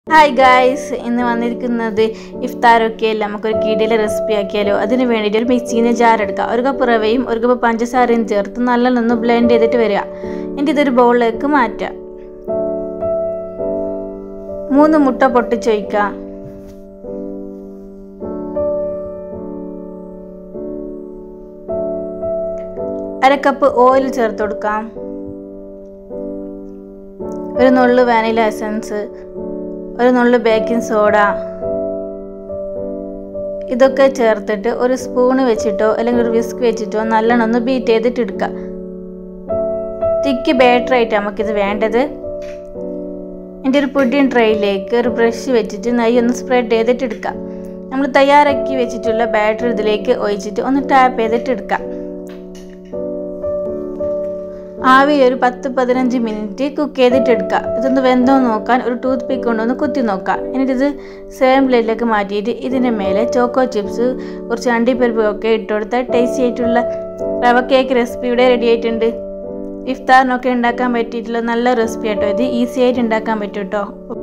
hi guys ഇന്ന് വന്നിരിക്കുന്നത് ഇഫ്താറൊക്കെ അല്ല നമുക്കൊരു കീടിയിലെ റെസിപ്പി ആക്കിയാലോ അതിന് വേണ്ടിയിട്ട് ഒരു മിക്സിന്ന് ജാർ എടുക്കുക ഒരു കപ്പ് റവയും ഒരു കപ്പ് പഞ്ചസാരയും ചേർത്ത് നല്ലോണം ബ്ലെൻഡ് ചെയ്തിട്ട് വരിക എന്നിട്ട് ഇതൊരു ബൗളിലേക്ക് മാറ്റുക മൂന്ന് മുട്ട പൊട്ടിച്ചൊഴിക്കുക അര കപ്പ് ഓയിൽ ചേർത്ത് കൊടുക്കാം ഒരു നുള്ളു വാനില എസൻസ് ഒരു നുള്ളു ബേക്കിംഗ് സോഡ ഇതൊക്കെ ചേർത്തിട്ട് ഒരു സ്പൂണ് വെച്ചിട്ടോ അല്ലെങ്കിൽ ഒരു വിസ്ക് വെച്ചിട്ടോ നല്ലോണം ഒന്ന് ബീറ്റ് ചെയ്തിട്ട് എടുക്കുക തിക്ക് ബാറ്റർ ആയിട്ട് നമുക്കിത് വേണ്ടത് എൻ്റെ ഒരു പുഡിങ് ട്രേയിലേക്ക് ഒരു ബ്രഷ് വെച്ചിട്ട് നെയ്യ് ഒന്ന് സ്പ്രെഡ് ചെയ്തിട്ട് എടുക്കുക നമ്മൾ തയ്യാറാക്കി വെച്ചിട്ടുള്ള ബാറ്റർ ഇതിലേക്ക് ഒഴിച്ചിട്ട് ഒന്ന് ടാപ്പ് ചെയ്തിട്ട് എടുക്കാം ആവി ഒരു പത്ത് പതിനഞ്ച് മിനിറ്റ് കുക്ക് ചെയ്തിട്ട് എടുക്കുക ഇതൊന്ന് വെന്തോ നോക്കാൻ ഒരു ടൂത്ത് പിക്ക് കൊണ്ടൊന്ന് കുത്തി നോക്കാം എന്നിട്ട് ഇത് സെയിം പ്ലേറ്റിലേക്ക് മാറ്റിയിട്ട് ഇതിൻ്റെ മേലെ ചോക്കോ ചിപ്സ് കുറച്ച് അണ്ടിപ്പരിപ്പ് ഒക്കെ ഇട്ട് കൊടുത്താൽ ടേസ്റ്റി ആയിട്ടുള്ള റവ കേക്ക് റെസിപ്പി ഇവിടെ റെഡി ആയിട്ടുണ്ട് ഇഫ്താറിനൊക്കെ ഉണ്ടാക്കാൻ പറ്റിയിട്ടുള്ള നല്ല റെസിപ്പി ആട്ടോ ഇത് ഈസി ആയിട്ട് ഉണ്ടാക്കാൻ പറ്റും കേട്ടോ